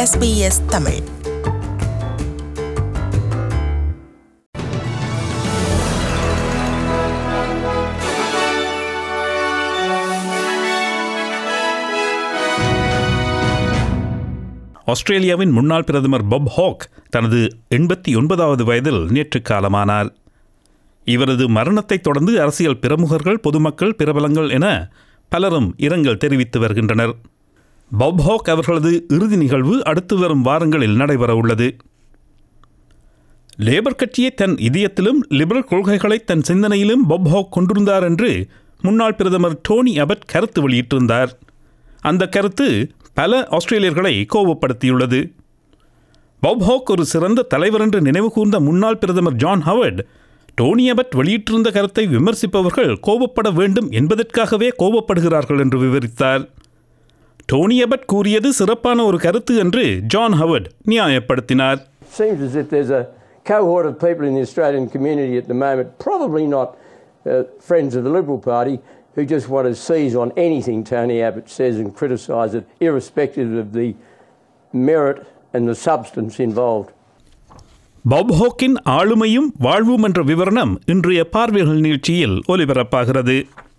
SBS Tamil ஆஸ்திரேலியாவின் முன்னாள் பிரதமர் பப் ஹாக் தனது எண்பத்தி ஒன்பதாவது வயதில் நேற்று காலமானார் இவரது மரணத்தைத் தொடர்ந்து அரசியல் பிரமுகர்கள் பொதுமக்கள் பிரபலங்கள் என பலரும் இரங்கல் தெரிவித்து வருகின்றனர் பப் ஹாக் அவர்களது இறுதி நிகழ்வு அடுத்து வரும் வாரங்களில் நடைபெற உள்ளது லேபர் கட்சியை தன் இதயத்திலும் லிபரல் கொள்கைகளை தன் சிந்தனையிலும் பப் ஹாக் கொண்டிருந்தார் என்று முன்னாள் பிரதமர் டோனி அபட் கருத்து வெளியிட்டிருந்தார் அந்த கருத்து பல ஆஸ்திரேலியர்களை கோபப்படுத்தியுள்ளது பாப் ஹாக் ஒரு சிறந்த தலைவர் என்று நினைவு கூர்ந்த முன்னாள் பிரதமர் ஜான் ஹவர்ட் டோனி அபட் வெளியிட்டிருந்த கருத்தை விமர்சிப்பவர்கள் கோபப்பட வேண்டும் என்பதற்காகவே கோபப்படுகிறார்கள் என்று விவரித்தார் டோனி அபட் கூறியது சிறப்பான ஒரு கருத்து என்று ஜான் ஹவர்ட் நியாயப்படுத்தினார் seems as if there's a cohort of people in the Australian community at the moment, probably not uh, friends of the Liberal Party, who just want to seize on anything Tony Abbott says and criticise it, irrespective of the merit and the substance involved. Bob ஹாக்கின் ஆளுமையும் வாழ்வும் என்ற விவரணம் இன்றைய பார்வைகள் நிகழ்ச்சியில் ஒலிபரப்பாகிறது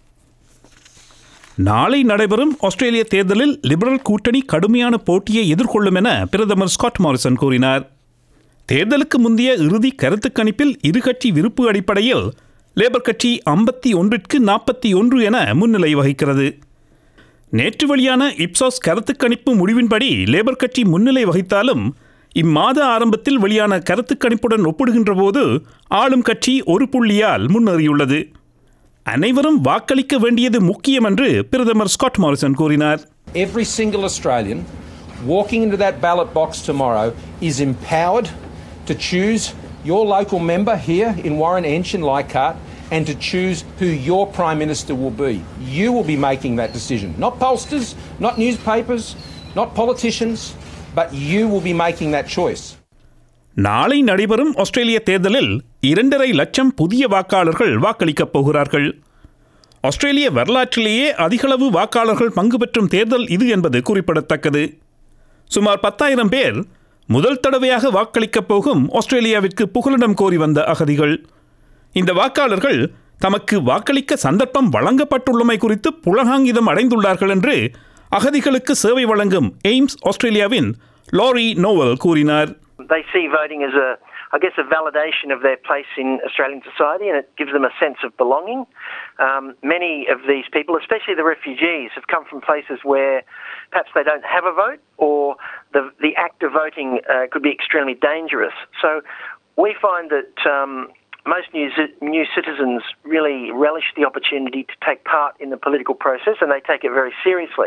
நாளை நடைபெறும் ஆஸ்திரேலிய தேர்தலில் லிபரல் கூட்டணி கடுமையான போட்டியை எதிர்கொள்ளும் என பிரதமர் ஸ்காட் மாரிசன் கூறினார் தேர்தலுக்கு முந்தைய இறுதி கருத்து கணிப்பில் இரு கட்சி விருப்பு அடிப்படையில் லேபர் கட்சி ஐம்பத்தி ஒன்றிற்கு நாற்பத்தி ஒன்று என முன்னிலை வகிக்கிறது நேற்று வெளியான இப்சாஸ் கருத்து கணிப்பு முடிவின்படி லேபர் கட்சி முன்னிலை வகித்தாலும் இம்மாத ஆரம்பத்தில் வெளியான கருத்து கணிப்புடன் ஒப்பிடுகின்ற போது ஆளும் கட்சி ஒரு புள்ளியால் முன்னேறியுள்ளது அனைவரும் வாக்களிக்க வேண்டியது முக்கியம் என்று பிரதமர் ஸ்காட் மாரிசன் கூறினார் Every single Australian walking into that ballot box tomorrow is empowered to choose your local member here in Warren Ench in Leichhardt and to choose who your Prime Minister will be. You will be making that decision. Not pollsters, not newspapers, not politicians, but you will be making that choice. நாளை நடைபெறும் ஆஸ்திரேலிய தேர்தலில் இரண்டரை லட்சம் புதிய வாக்காளர்கள் வாக்களிக்கப் போகிறார்கள் ஆஸ்திரேலிய வரலாற்றிலேயே அதிகளவு வாக்காளர்கள் பங்கு பெற்றும் தேர்தல் இது என்பது குறிப்பிடத்தக்கது சுமார் பத்தாயிரம் பேர் முதல் தடவையாக வாக்களிக்கப் போகும் ஆஸ்திரேலியாவிற்கு புகலிடம் கோரி வந்த அகதிகள் இந்த வாக்காளர்கள் தமக்கு வாக்களிக்க சந்தர்ப்பம் வழங்கப்பட்டுள்ளமை குறித்து புலகாங்கிதம் அடைந்துள்ளார்கள் என்று அகதிகளுக்கு சேவை வழங்கும் எய்ம்ஸ் ஆஸ்திரேலியாவின் லாரி நோவல் கூறினார் they see voting as a, I guess, a validation of their place in Australian society, and it gives them a sense of belonging. Um, many of these people, especially the refugees, have come from places where perhaps they don't have a vote, or the the act of voting uh, could be extremely dangerous. So we find that. Um, most new, ci- new citizens really relish the opportunity to take part in the political process and they take it very seriously.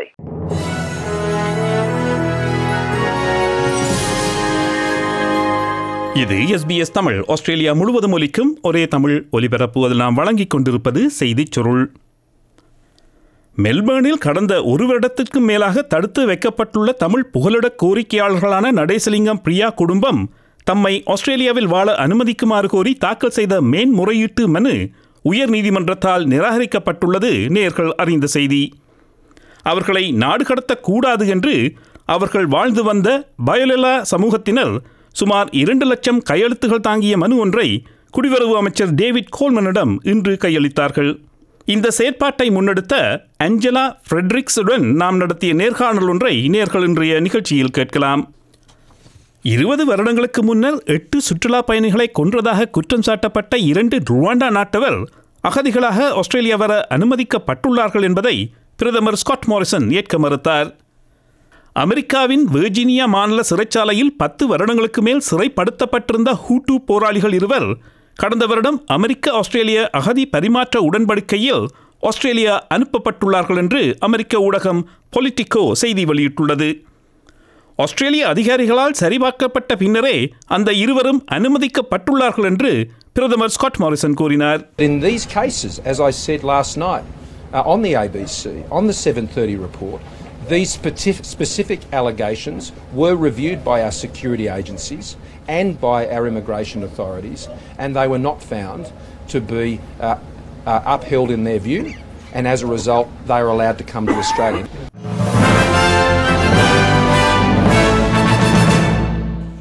இது SBS Tamil Australia முழுவதும் ஒலிக்கும் ஒரே தமிழ் ஒலிபரப்பு அதில் நாம் வழங்கிக் கொண்டிருப்பது செய்திச் சுருள் மெல்பேர்னில் கடந்த ஒரு வருடத்திற்கும் மேலாக தடுத்து வைக்கப்பட்டுள்ள தமிழ் புகலிட கோரிக்கையாளர்களான நடேசலிங்கம் பிரியா குடும்பம் தம்மை ஆஸ்திரேலியாவில் வாழ அனுமதிக்குமாறு கோரி தாக்கல் செய்த மேன்முறையீட்டு மனு உயர் நீதிமன்றத்தால் நிராகரிக்கப்பட்டுள்ளது நேர்கள் அறிந்த செய்தி அவர்களை நாடு கடத்தக்கூடாது என்று அவர்கள் வாழ்ந்து வந்த பயலெலா சமூகத்தினர் சுமார் இரண்டு லட்சம் கையெழுத்துகள் தாங்கிய மனு ஒன்றை குடிவரவு அமைச்சர் டேவிட் கோல்மனிடம் இன்று கையளித்தார்கள் இந்த செயற்பாட்டை முன்னெடுத்த அஞ்சலா ஃப்ரெட்ரிக்ஸுடன் நாம் நடத்திய நேர்காணல் ஒன்றை நேர்கள் இன்றைய நிகழ்ச்சியில் கேட்கலாம் இருபது வருடங்களுக்கு முன்னர் எட்டு சுற்றுலா பயணிகளை கொன்றதாக குற்றம் சாட்டப்பட்ட இரண்டு ருவாண்டா நாட்டவர் அகதிகளாக ஆஸ்திரேலியா வர அனுமதிக்கப்பட்டுள்ளார்கள் என்பதை பிரதமர் ஸ்காட் மாரிசன் ஏற்க மறுத்தார் அமெரிக்காவின் வெர்ஜீனியா மாநில சிறைச்சாலையில் பத்து வருடங்களுக்கு மேல் சிறைப்படுத்தப்பட்டிருந்த ஹூட்டு போராளிகள் இருவர் கடந்த வருடம் அமெரிக்க ஆஸ்திரேலிய அகதி பரிமாற்ற உடன்படிக்கையில் ஆஸ்திரேலியா அனுப்பப்பட்டுள்ளார்கள் என்று அமெரிக்க ஊடகம் பொலிட்டிகோ செய்தி வெளியிட்டுள்ளது ஆஸ்திரேலிய அதிகாரிகளால் சரிபார்க்கப்பட்ட பின்னரே அந்த இருவரும் அனுமதிக்கப்பட்டுள்ளார்கள் என்று பிரதமர் ஸ்காட் மாரிசன் கூறினார் In these cases, as I said last night uh, on the ABC, on the 7:30 report, these specific, specific allegations were reviewed by our security agencies and by our immigration authorities, and they were not found to be uh, uh, upheld in their view, and as a result, they are allowed to come to Australia.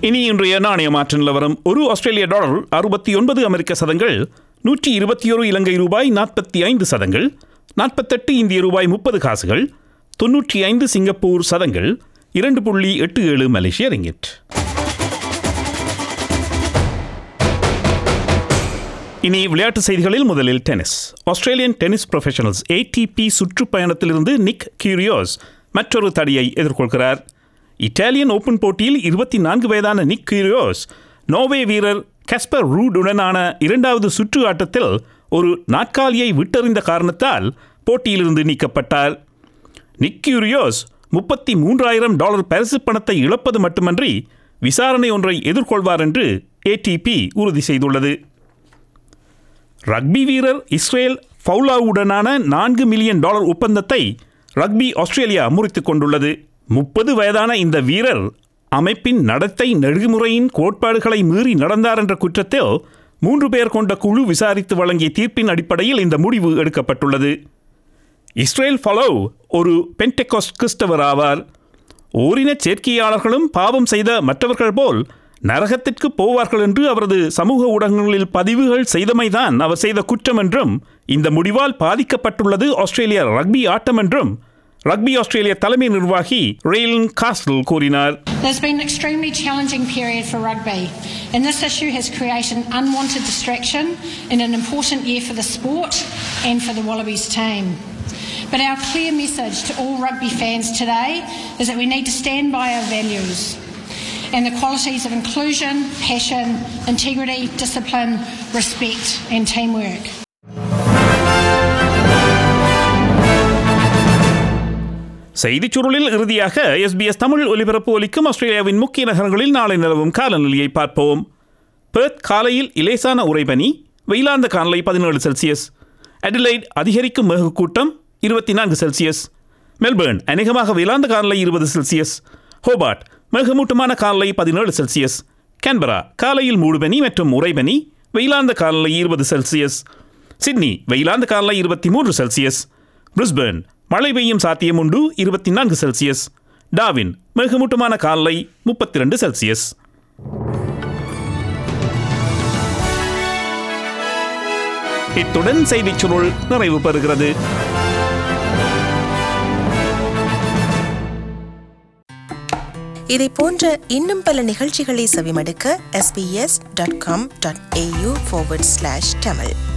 இனி இன்றைய நாணய மாற்ற நிலவரம் ஒரு ஆஸ்திரேலிய dollar அறுபத்தி ஒன்பது அமெரிக்க சதங்கள் நூற்றி இருபத்தி ஒரு இலங்கை ரூபாய் நாற்பத்தி ஐந்து சதங்கள் நாற்பத்தெட்டு இந்திய ரூபாய் முப்பது காசுகள் தொன்னூற்றி ஐந்து சிங்கப்பூர் சதங்கள் இரண்டு புள்ளி எட்டு ஏழு மலேசிய ரிங்கிட் இனி விளையாட்டு செய்திகளில் முதலில் tennis Australian tennis professionals ATP சுற்றுப்பயணத்திலிருந்து நிக் கியூரியோஸ் மற்றொரு தடியை எதிர்கொள்கிறார் இத்தாலியன் ஓபன் போட்டியில் இருபத்தி நான்கு வயதான நிக் கியூரியோஸ் நோவே வீரர் கஸ்பர் ரூடுடனான இரண்டாவது சுற்று ஆட்டத்தில் ஒரு நாட்காலியை விட்டறிந்த காரணத்தால் போட்டியிலிருந்து நீக்கப்பட்டார் நிக் கியூரியோஸ் முப்பத்தி மூன்றாயிரம் டாலர் பரிசு பணத்தை இழப்பது மட்டுமன்றி விசாரணை ஒன்றை எதிர்கொள்வார் என்று ஏடிபி உறுதி செய்துள்ளது ரக்பி வீரர் இஸ்ரேல் ஃபவுலாவுடனான நான்கு மில்லியன் டாலர் ஒப்பந்தத்தை ரக்பி ஆஸ்திரேலியா முறித்துக் கொண்டுள்ளது முப்பது வயதான இந்த வீரர் அமைப்பின் நடத்தை நெறிமுறையின் கோட்பாடுகளை மீறி நடந்தார் என்ற குற்றத்தில் மூன்று பேர் கொண்ட குழு விசாரித்து வழங்கிய தீர்ப்பின் அடிப்படையில் இந்த முடிவு எடுக்கப்பட்டுள்ளது இஸ்ரேல் ஃபலோ ஒரு பென்டெகாஸ்ட் கிறிஸ்தவர் ஆவார் ஓரின சேர்க்கையாளர்களும் பாவம் செய்த மற்றவர்கள் போல் நரகத்திற்கு போவார்கள் என்று அவரது சமூக ஊடகங்களில் பதிவுகள் செய்தமைதான் அவர் செய்த குற்றம் என்றும் இந்த முடிவால் பாதிக்கப்பட்டுள்ளது ஆஸ்திரேலிய ரக்பி ஆட்டம் என்றும் ரக்பி ஆஸ்திரேலிய தலைமை நிர்வாகி ரெயிலன் காஸ்டல் கூறினார் There's been an extremely challenging period for rugby, and this issue has created unwanted distraction in an important year for the sport and for the Wallabies team. But our clear message to all rugby fans today is that we need to stand by our values and the qualities of inclusion, passion, integrity, discipline, respect, and teamwork. செய்திச் சுருளில் இறுதியாக SBS Tamil ஒலிபரப்பு ஒலிக்கும் ஆஸ்திரேலியாவின் முக்கிய நகரங்களில் நாளை நிலவும் காலநிலையை பார்ப்போம் பெர்த் காலையில் இலேசான உறைபனி வெயிலாந்த காலை பதினேழு செல்சியஸ் அடிலைட் அதிகரிக்கும் மேகக்கூட்டம் இருபத்தி நான்கு செல்சியஸ் மெல்பேர்ன் அநேகமாக வெயிலாந்த காலை இருபது செல்சியஸ் ஹோபார்ட் மேகமூட்டமான காலை பதினேழு செல்சியஸ் கேன்பரா காலையில் மூடுபனி மற்றும் உறைபனி வெயிலாந்த காலை இருபது செல்சியஸ் சிட்னி வெயிலாந்த காலை இருபத்தி மூன்று செல்சியஸ் பிரிஸ்பேர்ன் மழை பெய்யும் சாத்தியம் உண்டு இருபத்தி நான்கு செல்சியஸ் டாவின் மேகமூட்டமான காலை முப்பத்தி ரெண்டு செல்சியஸ் இத்துடன் செய்திச் சுருள் நிறைவு பெறுகிறது இதை போன்ற இன்னும் பல நிகழ்ச்சிகளை செவிமடுக்க sbs.com.au forward slash tamil